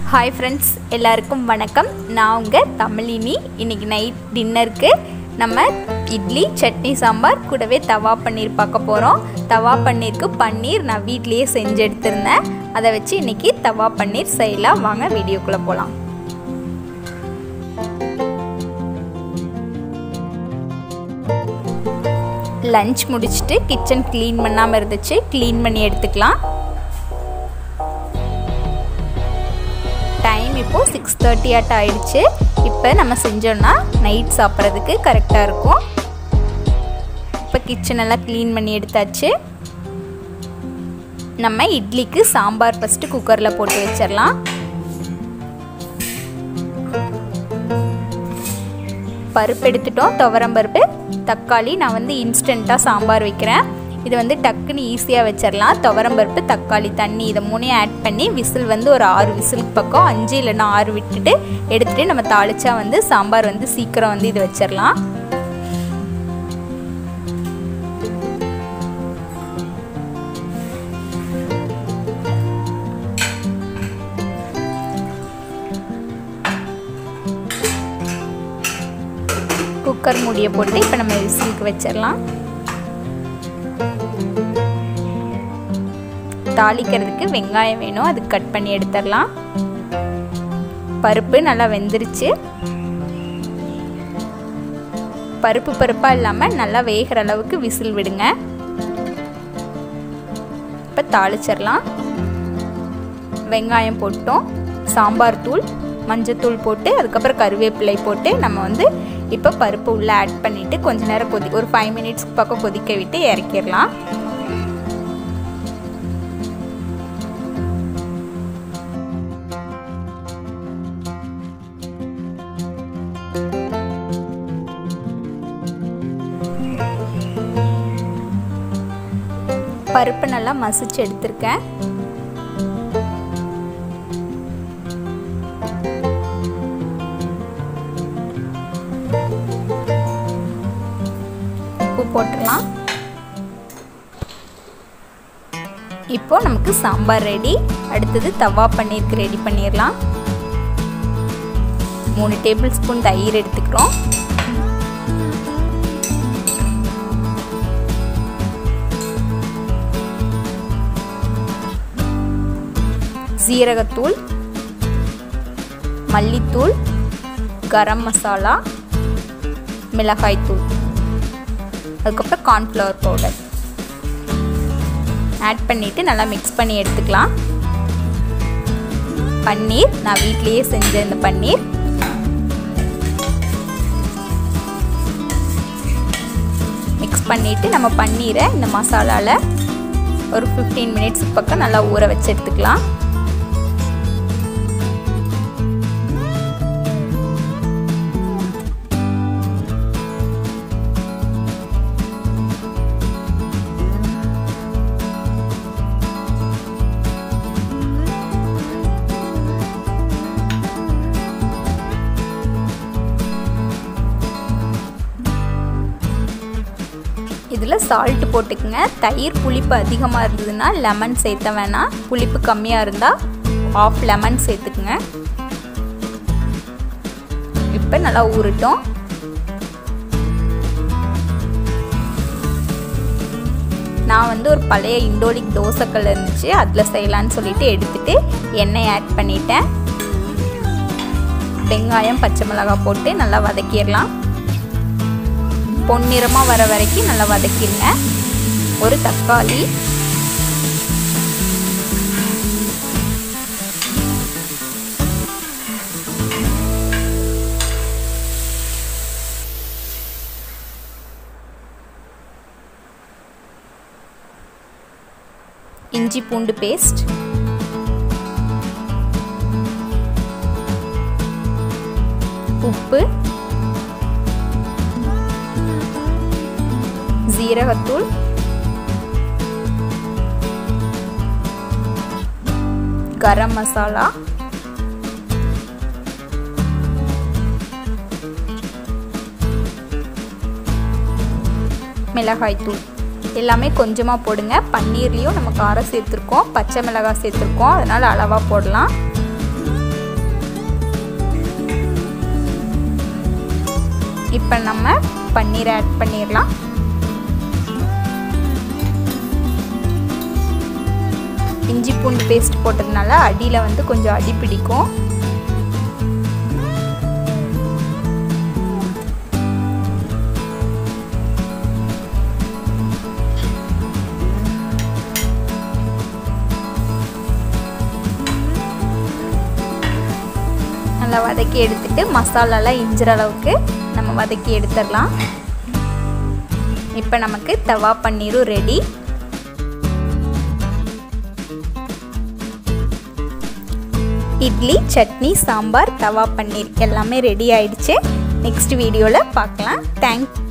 hi friends எல்லாருக்கும் வணக்கம் நான் உங்கள் தமிழினி இன்றைக்கி நைட் டின்னருக்கு நம்ம இட்லி சட்னி சாம்பார் கூடவே தவா பன்னீர் பார்க்க போகிறோம் தவா பன்னீருக்கு பன்னீர் நான் வீட்லேயே செஞ்சு எடுத்திருந்தேன் அதை வச்சு இன்றைக்கி தவா பன்னீர் செய்யலாம் வாங்க வீடியோக்குள்ளே போகலாம் லஞ்ச் முடிச்சுட்டு கிச்சன் க்ளீன் பண்ணாமல் இருந்துச்சு க்ளீன் பண்ணி எடுத்துக்கலாம் டைம் இப்போது சிக்ஸ் தேர்ட்டி ஆட் ஆயிடுச்சு இப்போ நம்ம செஞ்சோன்னா நைட் சாப்பிட்றதுக்கு கரெக்டாக இருக்கும் இப்போ கிச்சன் எல்லாம் க்ளீன் பண்ணி எடுத்தாச்சு நம்ம இட்லிக்கு சாம்பார் ஃபஸ்ட்டு குக்கரில் போட்டு வச்சிடலாம் பருப்பு எடுத்துட்டோம் துவரம் பருப்பு தக்காளி நான் வந்து இன்ஸ்டண்ட்டாக சாம்பார் வைக்கிறேன் இது வந்து டக்குன்னு ஈஸியாக வச்சிடலாம் துவரம் பருப்பு தக்காளி தண்ணி இதை மூணையும் ஆட் பண்ணி விசில் வந்து ஒரு ஆறு விசிலுக்கு பக்கம் அஞ்சு இல்லைன்னா ஆறு விட்டுட்டு எடுத்துகிட்டு நம்ம தாளிச்சா வந்து சாம்பார் வந்து சீக்கிரம் வந்து இது வச்சிடலாம் குக்கர் மூடியை போட்டு இப்போ நம்ம விசிலுக்கு வச்சிடலாம் தாளிக்கிறதுக்கு வெங்காயம் வேணும் அதுக்கு கட் பண்ணி எடுத்துடலாம் பருப்பு நல்லா வெந்துருச்சு பருப்பு பருப்பாக இல்லாமல் நல்லா வேகிற அளவுக்கு விசில் விடுங்க இப்போ தாளிச்சிடலாம் வெங்காயம் போட்டோம் சாம்பார் தூள் மஞ்சத்தூள் போட்டு அதுக்கப்புறம் கருவேப்பிலை போட்டு நம்ம வந்து இப்போ பருப்பு உள்ளே ஆட் பண்ணிவிட்டு கொஞ்ச நேரம் கொதி ஒரு ஃபைவ் மினிட்ஸ்க்கு பக்கம் கொதிக்க விட்டு இறக்கிடலாம் பருப்பு நல்லா மசிச்சு எடுத்திருக்கேன் உப்பு போட்டுடலாம் இப்போ நமக்கு சாம்பார் ரெடி அடுத்தது தவா பன்னீருக்கு ரெடி பண்ணிடலாம் மூணு டேபிள் ஸ்பூன் தயிர் எடுத்துக்கிறோம் சீரகத்தூள் மல்லித்தூள் கரம் மசாலா மிளகாய்த்தூள் அதுக்கப்புறம் கார்ன்ஃப்ளவர் பவுடர் ஆட் பண்ணிவிட்டு நல்லா மிக்ஸ் பண்ணி எடுத்துக்கலாம் பன்னீர் நான் வீட்லேயே செஞ்ச இந்த பன்னீர் மிக்ஸ் பண்ணிவிட்டு நம்ம பன்னீரை இந்த மசாலாவில் ஒரு ஃபிஃப்டீன் மினிட்ஸ் பக்கம் நல்லா ஊற வச்சு எடுத்துக்கலாம் இதில் சால்ட்டு போட்டுக்குங்க தயிர் புளிப்பு அதிகமாக இருந்ததுன்னா லெமன் சேர்த்த வேணாம் புளிப்பு கம்மியாக இருந்தால் ஆஃப் லெமன் சேர்த்துக்குங்க இப்போ நல்லா ஊறட்டும் நான் வந்து ஒரு பழைய இண்டோலிக் தோசைக்கல் இருந்துச்சு அதில் செய்யலான்னு சொல்லிட்டு எடுத்துட்டு எண்ணெய் ஆட் பண்ணிட்டேன் வெங்காயம் பச்சை மிளகாய் போட்டு நல்லா வதக்கிடலாம் பொன்னிறமாக வர வரைக்கும் நல்லா வதக்கிடுங்க ஒரு தக்காளி இஞ்சி பூண்டு பேஸ்ட் உப்பு ஜீரகத்தூள் கரம் மசாலா மிளகாய்த்தூள் எல்லாமே கொஞ்சமாக போடுங்க பன்னீர்லேயும் நம்ம காரம் சேர்த்துருக்கோம் பச்சை மிளகாய் சேர்த்துருக்கோம் அதனால் அளவாக போடலாம் இப்போ நம்ம பன்னீர் ஆட் பண்ணிடலாம் இஞ்சி பூண்டு பேஸ்ட் போட்டதுனால அடியில் வந்து கொஞ்சம் அடி பிடிக்கும் நல்லா வதக்கி எடுத்துட்டு மசாலாலாம் இஞ்சிற அளவுக்கு நம்ம வதக்கி எடுத்துடலாம் இப்போ நமக்கு தவா பன்னீரும் ரெடி இட்லி சட்னி சாம்பார் தவா பன்னீர் எல்லாமே ரெடி ஆயிடுச்சு நெக்ஸ்ட் வீடியோவில் பார்க்கலாம் தேங்க்